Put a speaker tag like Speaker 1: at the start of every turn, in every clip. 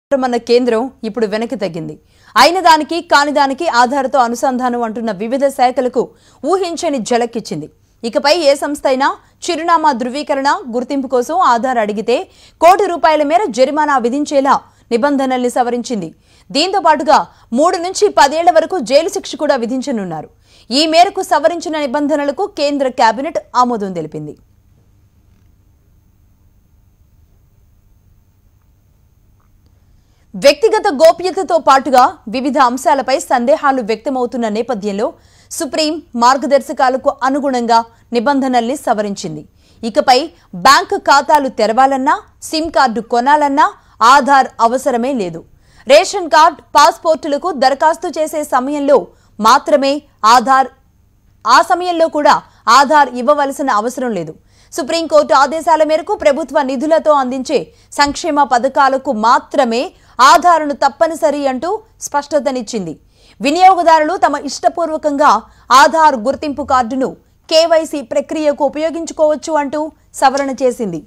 Speaker 1: మన కేంద్రం ఇప్పుడు వెనక్కి తగ్గింది అయిన దానికి కాని దానికి ఆధార్తో అనుసంధానం అంటున్న వివిధ శాఖలకు ఊహించని జలక్కిచ్చింది ఇకపై ఏ సంస్థ అయినా చిరునామా ధృవీకరణ గుర్తింపు కోసం ఆధార్ అడిగితే కోటి రూపాయల మేర జరిమానా విధించేలా నిబంధనల్ని సవరించింది దీంతో పాటుగా మూడు నుంచి పదేళ్ల వరకు జైలు శిక్ష కూడా విధించనున్నారు ఈ మేరకు సవరించిన నిబంధనలకు కేంద్ర కేబినెట్ ఆమోదం తెలిపింది వ్యక్తిగత గోప్యతతో పాటుగా వివిధ అంశాలపై సందేహాలు వ్యక్తమవుతున్న నేపథ్యంలో సుప్రీం మార్గదర్శకాలకు అనుగుణంగా నిబంధనల్ని సవరించింది ఇకపై బ్యాంకు ఖాతాలు తెరవాలన్నా సిమ్ కార్డు కొనాలన్నా ఆధార్ అవసరమే లేదు రేషన్ కార్డ్ పాస్పోర్టులకు దరఖాస్తు చేసే సమయంలో మాత్రమే ఆధార్ ఆ సమయంలో కూడా ఆధార్ ఇవ్వవలసిన అవసరం లేదు సుప్రీంకోర్టు ఆదేశాల మేరకు ప్రభుత్వ నిధులతో అందించే సంక్షేమ పథకాలకు మాత్రమే ఆధార్ను తప్పనిసరి అంటూ స్పష్టతనిచ్చింది వినియోగదారులు తమ ఇష్టపూర్వకంగా ఆధార్ గుర్తింపు కార్డును కేవైసీ ప్రక్రియకు ఉపయోగించుకోవచ్చు అంటూ సవరణ చేసింది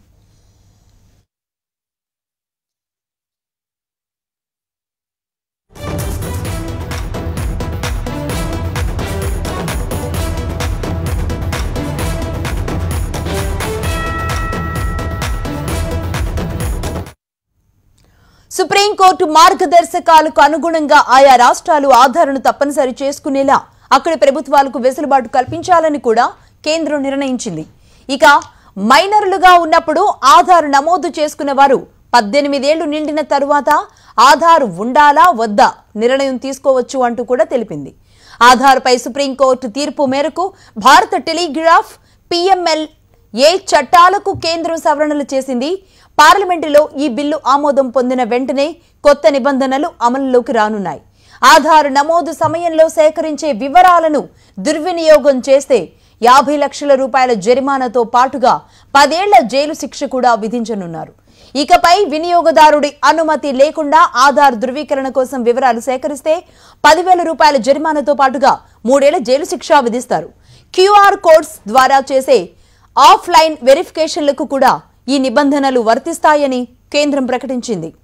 Speaker 1: సుప్రీంకోర్టు మార్గదర్శకాలకు అనుగుణంగా ఆయా రాష్ట్రాలు ఆధార్ను తప్పనిసరి చేసుకునేలా అక్కడి ప్రభుత్వాలకు వెసులుబాటు కల్పించాలని కూడా కేంద్రం నిర్ణయించింది ఇక మైనర్లుగా ఉన్నప్పుడు ఆధార్ నమోదు చేసుకున్న వారు పద్దెనిమిదేళ్లు నిండిన తరువాత ఆధార్ ఉండాలా వద్దా నిర్ణయం తీసుకోవచ్చు అంటూ కూడా తెలిపింది ఆధార్పై సుప్రీంకోర్టు తీర్పు మేరకు భారత టెలిగ్రాఫ్ పిఎంఎల్ ఏ చట్టాలకు కేంద్రం సవరణలు చేసింది పార్లమెంటులో ఈ బిల్లు ఆమోదం పొందిన వెంటనే కొత్త నిబంధనలు అమలులోకి రానున్నాయి ఆధార్ నమోదు సమయంలో సేకరించే వివరాలను దుర్వినియోగం చేస్తే యాభై లక్షల రూపాయల జరిమానాతో పాటుగా పదేళ్ల జైలు శిక్ష కూడా విధించనున్నారు ఇకపై వినియోగదారుడి అనుమతి లేకుండా ఆధార్ ధృవీకరణ కోసం వివరాలు సేకరిస్తే పదివేల రూపాయల జరిమానాతో పాటుగా మూడేళ్ల జైలు శిక్ష విధిస్తారు క్యూఆర్ కోడ్స్ ద్వారా చేసే ఆఫ్లైన్ వెరిఫికేషన్లకు కూడా ఈ నిబంధనలు వర్తిస్తాయని కేంద్రం ప్రకటించింది